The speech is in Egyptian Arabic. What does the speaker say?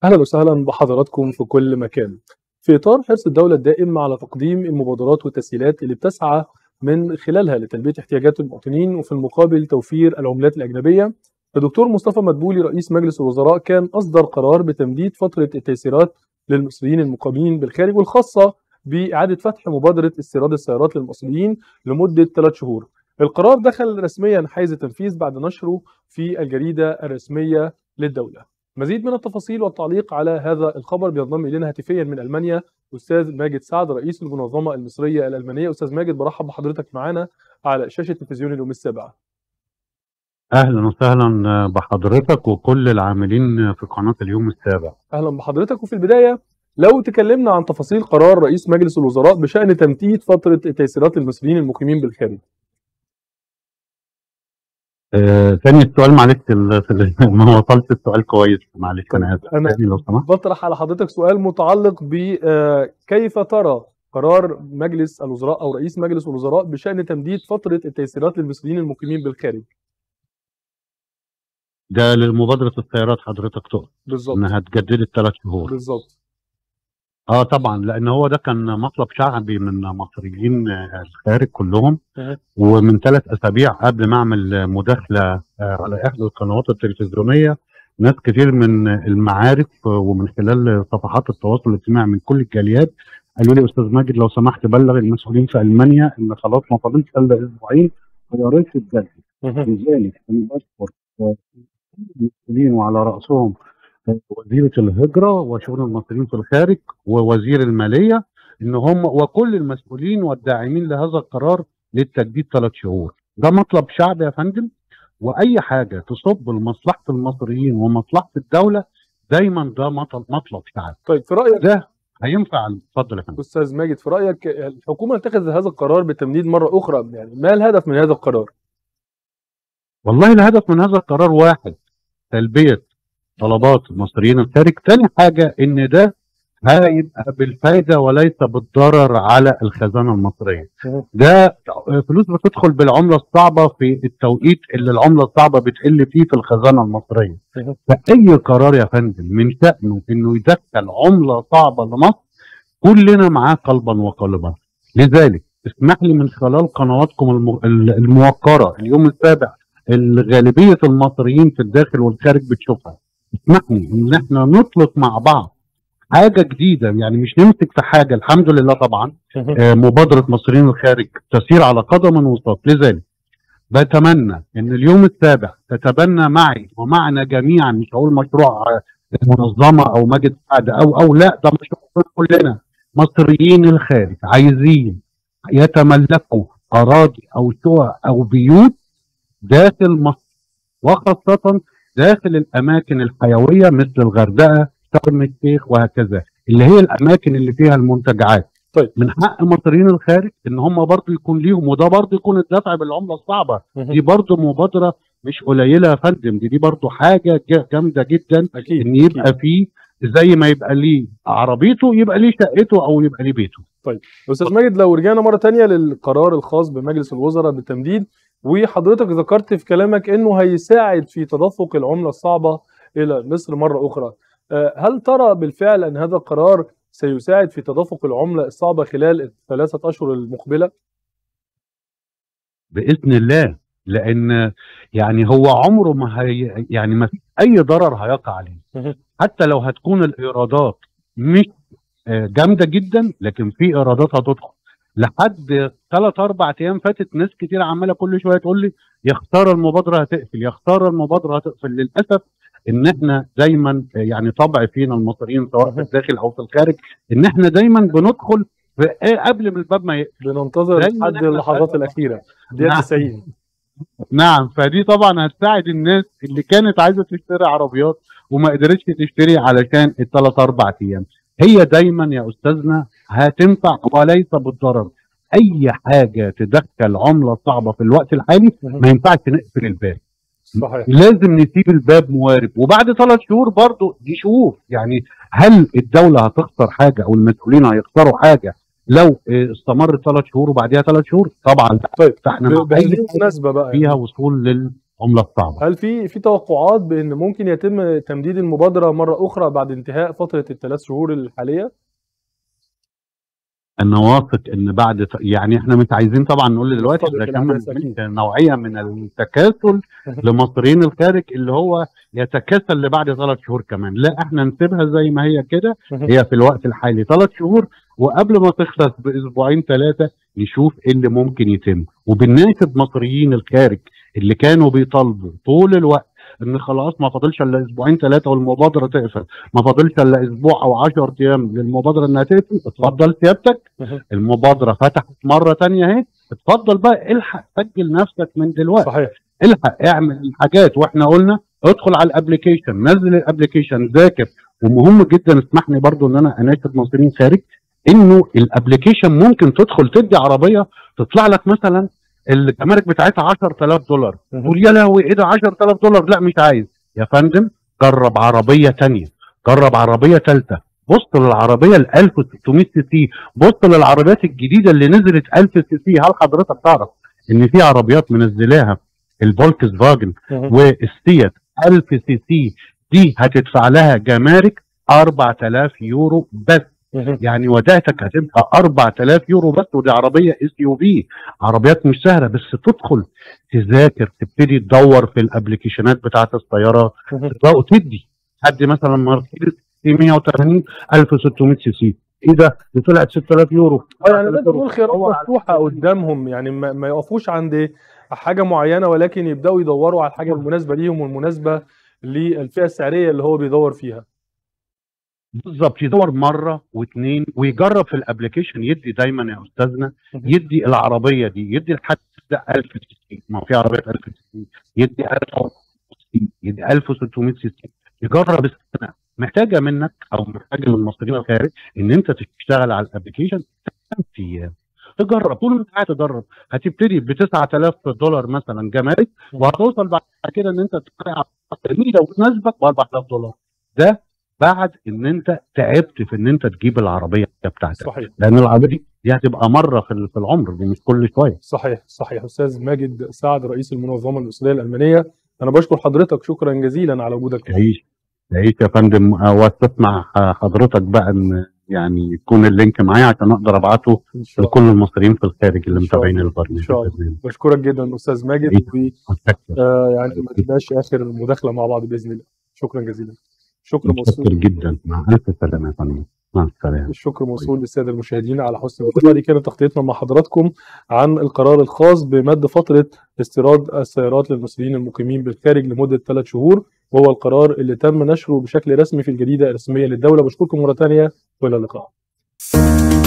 أهلا وسهلا بحضراتكم في كل مكان. في إطار حرص الدولة الدائم على تقديم المبادرات والتسهيلات اللي بتسعى من خلالها لتلبية احتياجات المواطنين وفي المقابل توفير العملات الأجنبية، الدكتور مصطفى مدبولي رئيس مجلس الوزراء كان أصدر قرار بتمديد فترة التيسيرات للمصريين المقيمين بالخارج والخاصة بإعادة فتح مبادرة استيراد السيارات للمصريين لمدة ثلاث شهور. القرار دخل رسميا حيز التنفيذ بعد نشره في الجريدة الرسمية للدولة. مزيد من التفاصيل والتعليق على هذا الخبر بينضم الينا هاتفيا من المانيا استاذ ماجد سعد رئيس المنظمه المصريه الالمانيه استاذ ماجد برحب بحضرتك معانا على شاشه تلفزيون اليوم السابع اهلا وسهلا بحضرتك وكل العاملين في قناه اليوم السابع اهلا بحضرتك وفي البدايه لو تكلمنا عن تفاصيل قرار رئيس مجلس الوزراء بشان تمديد فتره التيسيرات للمصريين المقيمين بالخارج آه، ثاني السؤال معلش ال- ما وصلت السؤال كويس معلش انا اسف أنا- تاني لو سمحت بطرح على حضرتك سؤال متعلق بكيف ترى قرار مجلس الوزراء او رئيس مجلس الوزراء بشان تمديد فتره التيسيرات للمصريين المقيمين بالخارج ده لمبادره السيارات حضرتك تقصد بالظبط انها تجدد الثلاث شهور بالظبط اه طبعا لان هو ده كان مطلب شعبي من مصريين آه، الخارج كلهم أه. ومن ثلاث اسابيع قبل ما اعمل مداخله آه، على احدى القنوات التلفزيونيه ناس كتير من المعارف آه، ومن خلال صفحات التواصل الاجتماعي من كل الجاليات قالوا لي استاذ ماجد لو سمحت بلغ المسؤولين في المانيا ان خلاص ما فاضلش الا اسبوعين ويا ريت تتجدد لذلك انا بشكر آه، المسؤولين وعلى راسهم آه، وزيره الهجره وشؤون المصريين في الخارج ووزير الماليه ان هم وكل المسؤولين والداعمين لهذا القرار للتجديد ثلاث شهور ده مطلب شعبي يا فندم واي حاجه تصب لمصلحه المصريين ومصلحه الدوله دايما ده مطلب مطلب شعبي طيب في رايك ده هينفع اتفضل يا فندم استاذ ماجد في رايك الحكومه اتخذت هذا القرار بالتمديد مره اخرى يعني ما الهدف من هذا القرار؟ والله الهدف من هذا القرار واحد تلبيه طلبات المصريين الخارج تاني حاجه ان ده هيبقى بالفايده وليس بالضرر على الخزانه المصريه ده فلوس بتدخل بالعمله الصعبه في التوقيت اللي العمله الصعبه بتقل فيه في الخزانه المصريه مهم. فاي قرار يا فندم من شانه انه يدخل عمله صعبه لمصر كلنا معاه قلبا وقالبا لذلك اسمح لي من خلال قنواتكم الم- الموقره اليوم السابع اللي غالبيه المصريين في الداخل والخارج بتشوفها اسمح لي ان احنا نطلق مع بعض حاجه جديده يعني مش نمسك في حاجه الحمد لله طبعا آه، مبادره مصريين الخارج تسير على قدم وساق لذلك بتمنى ان اليوم السابع تتبنى معي ومعنا جميعا مش هقول مشروع آه، منظمه او مجد سعد او او لا ده مشروع كلنا مصريين الخارج عايزين يتملكوا اراضي او شقق او بيوت داخل مصر وخاصه داخل الاماكن الحيويه مثل الغردقه شرم الشيخ وهكذا اللي هي الاماكن اللي فيها المنتجعات طيب. من حق مصريين الخارج ان هم برضو يكون ليهم وده برضو يكون الدفع بالعمله الصعبه دي برضو مبادره مش قليله يا فندم دي دي برضو حاجه جا- جامده جدا اكيد ان يبقى فيه زي ما يبقى ليه عربيته يبقى ليه شقته او يبقى ليه بيته استاذ ماجد لو رجعنا مره تانية للقرار الخاص بمجلس الوزراء بالتمديد وحضرتك ذكرت في كلامك انه هيساعد في تدفق العمله الصعبه الى مصر مره اخرى آه، هل ترى بالفعل ان هذا القرار سيساعد في تدفق العمله الصعبه خلال الثلاثه اشهر المقبله باذن الله لان يعني هو عمره ما هي يعني ما في اي ضرر هيقع عليه مهم. حتى لو هتكون الايرادات مش آه، جامده جدا لكن في ايرادات هتدخل لحد ثلاث اربع ايام فاتت ناس كتير عماله كل شويه تقول لي يا خساره المبادره هتقفل يا خساره المبادره هتقفل للاسف ان احنا دايما آه، يعني طبع فينا المصريين سواء في الداخل او في الخارج ان احنا دايما بندخل في آه، قبل ما الباب ما يقفل بننتظر دايماً لحد إحنا اللحظات في- الاخيره دقيقه نعم. 90 نعم فدي طبعا هتساعد الناس اللي كانت عايزه تشتري عربيات وما قدرتش تشتري علشان الثلاث اربع ايام هي دايما يا استاذنا هتنفع وليس بالضرر اي حاجه تدخل عمله صعبه في الوقت الحالي ما ينفعش نقفل الباب صحيح لازم نسيب الباب موارب وبعد ثلاث شهور برضو نشوف يعني هل الدوله هتخسر حاجه او المسؤولين هيخسروا حاجه لو آه، استمر ثلاث شهور وبعديها ثلاث شهور طبعا لا. طيب فاحنا ب- مع بهذه أي المناسبه بقى فيها وصول لل العمله الصعبه هل في في توقعات بان ممكن يتم تمديد المبادره مره اخرى بعد انتهاء فتره الثلاث شهور الحاليه؟ انا واثق ان بعد يعني احنا مش عايزين طبعا نقول دلوقتي اتفضل ده يا كان العباس، أكيد. نوعيه من التكاسل لمصريين الخارج اللي هو يتكاسل لبعد ثلاث شهور كمان لا احنا نسيبها زي ما هي كده هي في الوقت الحالي ثلاث شهور وقبل ما تخلص باسبوعين ثلاثه نشوف ايه اللي ممكن يتم وبنناشد مصريين الخارج اللي كانوا بيطالبوا طول الوقت ان خلاص ما فاضلش الا اسبوعين ثلاثه والمبادره تقفل ما فاضلش الا اسبوع او 10 ايام للمبادره انها تقفل اتفضل سيادتك المبادره فتحت مره تانية اهي اتفضل بقى الحق سجل نفسك من دلوقتي صحيح الحق اعمل الحاجات واحنا قلنا ادخل على الابلكيشن نزل الابلكيشن ذاكر ومهم جدا اسمحني برضو ان انا اناشد مصريين خارج انه الابلكيشن ممكن تدخل تدي عربيه تطلع لك مثلا الجمارك بتاعتها 10000 دولار تقول يا لهوي ايه ده 10000 دولار لا مش عايز يا فندم جرب عربيه تانية جرب عربيه ثالثه بص للعربيه ال 1600 سي سي بص للعربيات الجديده اللي نزلت 1000 سي سي هل حضرتك تعرف ان في عربيات منزلاها الفولكس فاجن والسيات 1000 سي سي دي هتدفع لها جمارك 4000 يورو بس يعني ودائعتك هتبقى 4000 يورو بس ودي عربيه اس يو في عربيات مش سهله بس تدخل تذاكر تبتدي تدور في الابلكيشنات بتاعت السيارات تبقى وتدي حد مثلا مرسيدس سي 180 1600 سي سي ايه ده دي طلعت 6000 يورو اه يعني لازم تكون خيارات مفتوحه قدامهم يعني ما, ما يقفوش عند حاجه معينه ولكن يبداوا يدوروا على الحاجه المناسبه ليهم والمناسبه للفئه السعريه اللي هو بيدور فيها بالظبط يدور مره واثنين ويجرب في الابلكيشن يدي دايما يا استاذنا يدي العربيه دي يدي لحد 1000 سي سي ما هو في عربيات 1000 سي سي يدي 1000 سي سي يدي 1600 سي سي يجرب السنه محتاجه منك او محتاجه من المصريين الخارج ان انت تشتغل على الابلكيشن ثلاث ايام تجرب طول ما انت قاعد تجرب هتبتدي ب 9000 دولار مثلا جمارك وهتوصل بعد كده ان انت تدفع جميله وتناسبك ب 4000 دولار ده بعد ان انت تعبت في ان انت تجيب العربيه بتاعتك صحيح لان العربيه دي دي هتبقى مره في في العمر دي مش كل شويه صحيح صحيح استاذ ماجد سعد رئيس المنظمه الاصوليه الالمانيه انا بشكر حضرتك شكرا جزيلا على وجودك معنا. تعيش تعيش يا فندم واستسمع حضرتك بقى ان يعني يكون اللينك معايا عشان اقدر ابعته ان شاء الله لكل المصريين في الخارج اللي إن شاء متابعين الله. البرنامج إن شاء الله. بإذن الله. بشكرك جدا استاذ ماجد إيه. و آه يعني ما تبقاش اخر مداخله مع بعض باذن الله شكرا جزيلا شكر متشكر موصول جدا مع الف سلامه يا فندم مع السلامه الشكر موصول للساده المشاهدين على حسن المتابعه دي كانت تغطيتنا مع حضراتكم عن القرار الخاص بمد فتره استيراد السيارات للمصريين المقيمين بالخارج لمده ثلاث شهور وهو القرار اللي تم نشره بشكل رسمي في الجريده الرسميه للدوله بشكركم مره ثانيه والى اللقاء